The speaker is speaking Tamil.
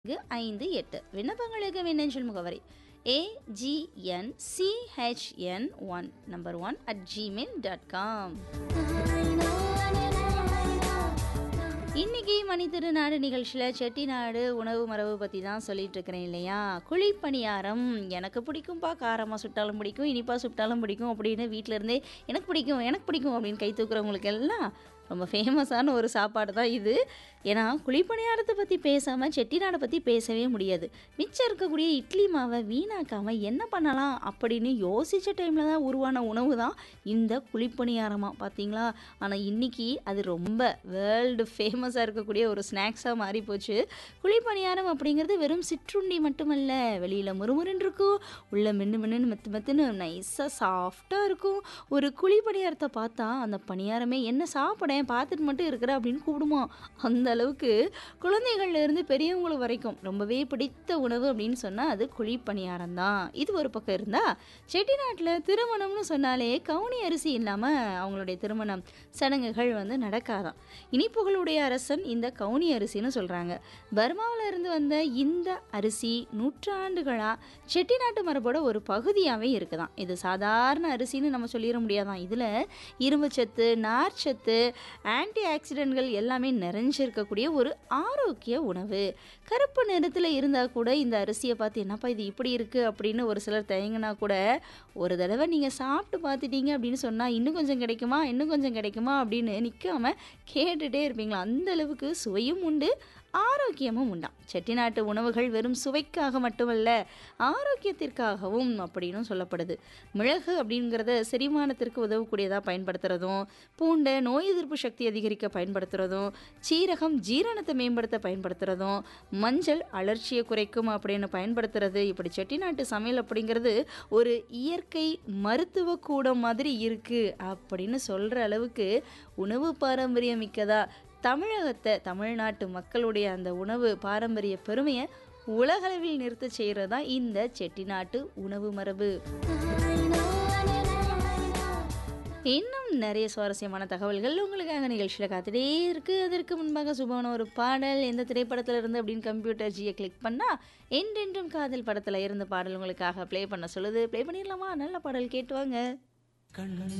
ஐந்து எட்டு விண்ணப்பங்களுக்கு மின்னஞ்சல் முகவரி AGN CHN one number one at Gmail dot com இன்னைக்கு மணி திருநாடு நிகழ்ச்சியில் செட்டிநாடு உணவு மரபு பற்றி தான் சொல்லிட்டு இருக்கிறேன் இல்லையா குழிப்பணியாரம் எனக்கு பிடிக்கும்பா காரமாக சுட்டாலும் பிடிக்கும் இனிப்பாக சுட்டாலும் பிடிக்கும் அப்படின்னு வீட்டில் இருந்தே எனக்கு பிடிக்கும் எனக்கு பிடிக்கும் அப்படின்னு கை தூக்குறவங்களுக்கு எல்லாம் ரொம்ப ஃபேமஸான ஒரு சாப்பாடு தான் இது ஏன்னா குழிப்பணியாரத்தை பற்றி பேசாமல் செட்டிநாடை பற்றி பேசவே முடியாது மிச்சம் இருக்கக்கூடிய இட்லி மாவை வீணாக்காமல் என்ன பண்ணலாம் அப்படின்னு யோசித்த டைமில் தான் உருவான உணவு தான் இந்த குழிப்பணியாரமாக பார்த்தீங்களா ஆனால் இன்றைக்கி அது ரொம்ப வேர்ல்டு ஃபேமஸாக இருக்கக்கூடிய ஒரு ஸ்நாக்ஸாக மாறி போச்சு குழிப்பணியாரம் அப்படிங்கிறது வெறும் சிற்றுண்டி மட்டுமல்ல வெளியில் முறுமுறுன்னு இருக்கும் உள்ள மின்னு மின்னு மெத்து மெத்துன்னு நைஸாக சாஃப்டாக இருக்கும் ஒரு குழிப்பணியாரத்தை பார்த்தா அந்த பணியாரமே என்ன சாப்பிடேன் பார்த்துட்டு மட்டும் இருக்கிற அப்படின்னு கூப்பிடுமா அந்த அளவுக்கு குழந்தைகள்ல இருந்து பெரியவங்க வரைக்கும் ரொம்பவே பிடித்த உணவு அப்படின்னு சொன்னால் அது குழிப்பணியாரம் தான் இது ஒரு பக்கம் இருந்தா செட்டிநாட்டில் திருமணம்னு சொன்னாலே கவுனி அரிசி இல்லாமல் அவங்களுடைய திருமணம் சடங்குகள் வந்து நடக்காதான் இனிப்புகளுடைய அரசன் இந்த கவுனி அரிசின்னு சொல்கிறாங்க பர்மாவில் இருந்து வந்த இந்த அரிசி நூற்றாண்டுகளாக செட்டிநாட்டு மரபோட ஒரு பகுதியாகவே இருக்குதாம் இது சாதாரண அரிசின்னு நம்ம சொல்லிட முடியாதான் இதில் இரும்புச்சத்து நார்ச்சத்து ஆன்டி ஆக்சிடென்ட்கள் எல்லாமே நிறைஞ்சிருக்கக்கூடிய ஒரு ஆரோக்கிய உணவு கருப்பு நிறத்தில் இருந்தால் கூட இந்த அரிசியை பார்த்து என்னப்பா இது இப்படி இருக்குது அப்படின்னு ஒரு சிலர் தயங்கினா கூட ஒரு தடவை நீங்கள் சாப்பிட்டு பார்த்துட்டீங்க அப்படின்னு சொன்னால் இன்னும் கொஞ்சம் கிடைக்குமா இன்னும் கொஞ்சம் கிடைக்குமா அப்படின்னு நிற்காம கேட்டுகிட்டே இருப்பீங்களா அந்த அளவுக்கு சுவையும் உண்டு ஆரோக்கியமும் உண்டாம் செட்டிநாட்டு உணவுகள் வெறும் சுவைக்காக மட்டுமல்ல ஆரோக்கியத்திற்காகவும் அப்படின்னு சொல்லப்படுது மிளகு அப்படிங்கிறத செரிமானத்திற்கு உதவக்கூடியதாக பயன்படுத்துகிறதும் பூண்டை நோய் எதிர்ப்பு சக்தி அதிகரிக்க பயன்படுத்துகிறதும் சீரகம் ஜீரணத்தை மேம்படுத்த பயன்படுத்துகிறதும் மஞ்சள் அலர்ச்சியை குறைக்கும் அப்படின்னு பயன்படுத்துறது இப்படி செட்டிநாட்டு சமையல் அப்படிங்கிறது ஒரு இயற்கை மருத்துவ கூடம் மாதிரி இருக்குது அப்படின்னு சொல்கிற அளவுக்கு உணவு பாரம்பரியம் மிக்கதா தமிழகத்தை தமிழ்நாட்டு மக்களுடைய அந்த உணவு பாரம்பரிய பெருமையை உலகளவில் நிறுத்த செய்கிறது தான் இந்த செட்டிநாட்டு உணவு மரபு இன்னும் நிறைய சுவாரஸ்யமான தகவல்கள் உங்களுக்காக நிகழ்ச்சியில் காத்துட்டே இருக்குது அதற்கு முன்பாக சுபமான ஒரு பாடல் எந்த திரைப்படத்தில் இருந்து அப்படின்னு கம்ப்யூட்டர் ஜியை கிளிக் பண்ணால் என்றென்றும் காதல் படத்தில் இருந்து பாடல் உங்களுக்காக ப்ளே பண்ண சொல்லுது ப்ளே பண்ணிடலாமா நல்ல பாடல் கேட்டு வாங்க கண்ணன்